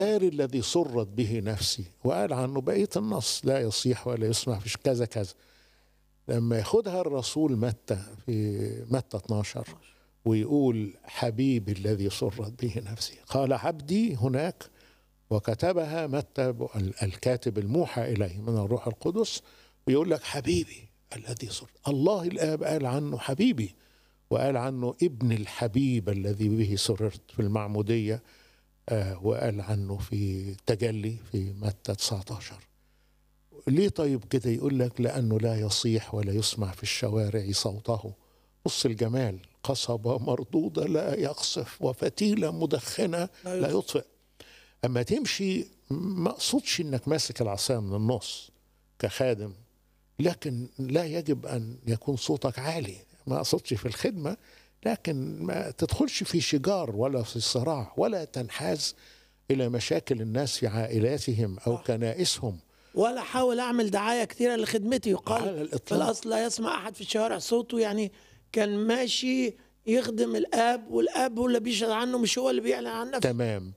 الخير الذي سرت به نفسي وقال عنه بقية النص لا يصيح ولا يسمع في كذا كذا لما ياخدها الرسول متى في متى 12 ويقول حبيبي الذي سرت به نفسي قال عبدي هناك وكتبها متى الكاتب الموحى إليه من الروح القدس ويقول لك حبيبي الذي سرت الله الآب قال عنه حبيبي وقال عنه ابن الحبيب الذي به سررت في المعمودية آه وقال عنه في تجلي في متى 19 ليه طيب كده يقول لك لأنه لا يصيح ولا يسمع في الشوارع صوته بص الجمال قصبة مردودة لا يقصف وفتيلة مدخنة لا يطفئ أما تمشي ما أقصدش إنك ماسك العصاية من النص كخادم لكن لا يجب أن يكون صوتك عالي ما أقصدش في الخدمة لكن ما تدخلش في شجار ولا في صراع ولا تنحاز إلى مشاكل الناس في عائلاتهم أو كنائسهم ولا حاول اعمل دعايه كثيره لخدمتي على يقال في الإطلاق. الاصل لا يسمع احد في الشوارع صوته يعني كان ماشي يخدم الاب والاب هو اللي بيشهد عنه مش هو اللي بيعلن عن نفسه تمام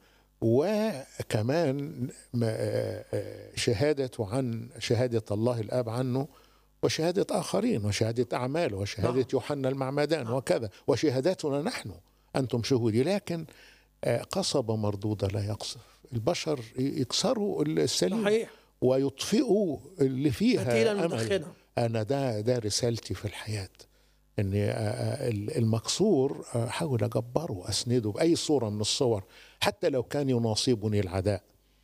وكمان ما- آه، آه، شهادته عن شهادة الله الآب عنه وشهادة آخرين وشهادة أعمال وشهادة نعم. يوحنا المعمدان وكذا وشهاداتنا نحن أنتم شهودي لكن آه، قصبة مردودة لا يقصف البشر يكسروا السليم صحيح ويطفئوا اللي فيها فتيلة أمل. مدخنه انا ده ده رسالتي في الحياه اني آه، آه، المكسور آه، احاول اجبره اسنده باي صوره من الصور حتى لو كان يناصبني العداء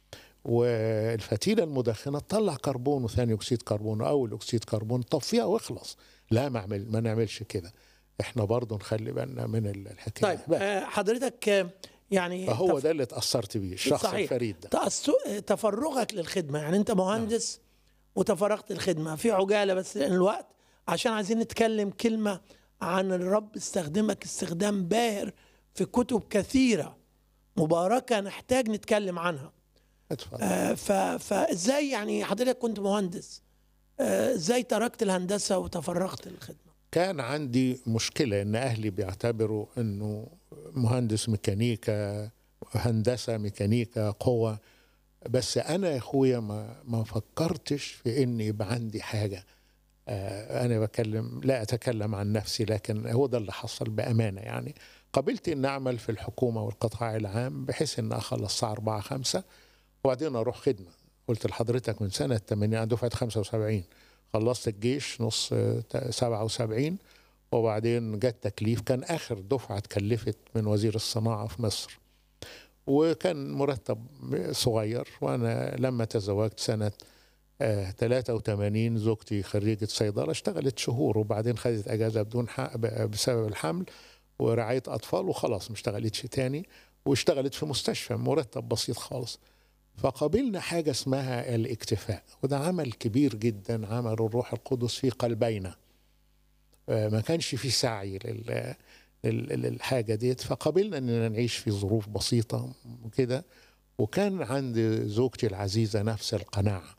والفتيله المدخنه تطلع كربون وثاني اكسيد كربون واول اكسيد كربون طفيها واخلص لا ما اعمل ما نعملش كده احنا برضه نخلي بالنا من الحكايه طيب بقى. آه، حضرتك آه، يعني فهو تف- ده اللي اتاثرت بيه الشخص صحيح. الفريد ده تأسو- تفرغك للخدمه يعني انت مهندس وتفرغت للخدمه في عجاله بس لان الوقت عشان عايزين نتكلم كلمه عن الرب استخدمك استخدام باهر في كتب كثيره مباركه نحتاج نتكلم عنها اتفضل آه، ف- فازاي يعني حضرتك كنت مهندس آه، ازاي تركت الهندسه وتفرغت للخدمه كان عندي مشكلة إن أهلي بيعتبروا إنه مهندس ميكانيكا هندسة ميكانيكا قوة بس أنا يا أخويا ما ما فكرتش في إن يبقى عندي حاجة آه، أنا بكلم لا أتكلم عن نفسي لكن هو ده اللي حصل بأمانة يعني قبلت إن أعمل في الحكومة والقطاع العام بحيث إن أخلص الساعة 4 5 وبعدين أروح خدمة قلت لحضرتك من سنة 80 أنا دفعة 75 خلصت الجيش نص آه، 77 وبعدين جت تكليف كان اخر دفعه اتكلفت من وزير الصناعه في مصر وكان مرتب صغير وانا لما تزوجت سنه آه 83 زوجتي خريجه صيدله اشتغلت شهور وبعدين خدت اجازه بدون حق ب- بسبب الحمل ورعايه اطفال وخلاص ما اشتغلتش تاني واشتغلت في مستشفى مرتب بسيط خالص فقبلنا حاجة اسمها الاكتفاء وده عمل كبير جدا عمل الروح القدس في قلبينا آه، ما كانش في سعي لل لل- للحاجة ديت فقبلنا اننا نعيش في ظروف بسيطة كده وكان عند زوجتي العزيزة نفس القناعة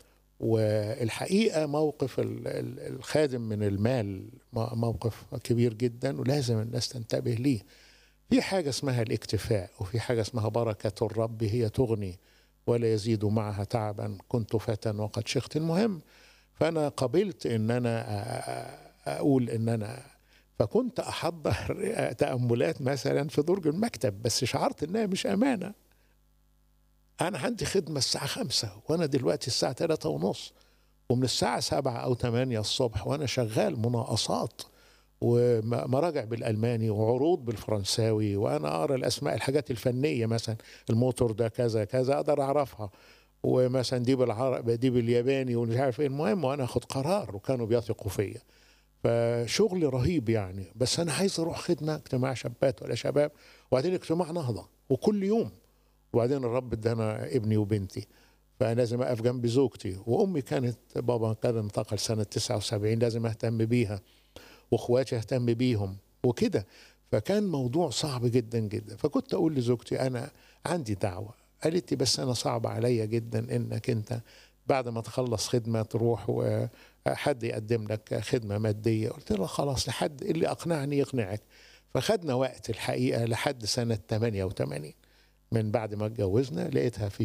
والحقيقة موقف ال- ال- الخادم من المال م- موقف كبير جدا ولازم الناس تنتبه ليه في حاجة اسمها الاكتفاء وفي حاجة اسمها بركة الرب هي تغني ولا يزيد معها تعبا كنت فتى وقد شخت المهم فأنا قبلت إن أنا أ- أ- أقول إن أنا فكنت أحضر تأملات مثلا في درج المكتب بس شعرت إنها مش أمانة أنا عندي خدمة الساعة خمسة وأنا دلوقتي الساعة ثلاثة ونص ومن الساعة سبعة أو ثمانية الصبح وأنا شغال مناقصات ومراجع بالالماني وعروض بالفرنساوي وانا اقرا الاسماء الحاجات الفنيه مثلا الموتور ده كذا كذا اقدر اعرفها ومثلا دي بالعربي دي بالياباني ومش عارف ايه المهم وانا اخد قرار وكانوا بيثقوا فيا فشغل رهيب يعني بس انا عايز اروح خدمه اجتماع شابات ولا شباب وبعدين اجتماع نهضه وكل يوم وبعدين الرب ادانا ابني وبنتي فلازم اقف جنب زوجتي وامي كانت بابا كان انتقل سنه 79 لازم اهتم بيها واخواتي اهتم بيهم وكده فكان موضوع صعب جدا جدا فكنت اقول لزوجتي انا عندي دعوه قالت لي بس انا صعب عليا جدا انك انت بعد ما تخلص خدمه تروح وحد يقدم لك خدمه ماديه قلت لها خلاص لحد اللي اقنعني يقنعك فخدنا وقت الحقيقه لحد سنه 88 من بعد ما اتجوزنا لقيتها في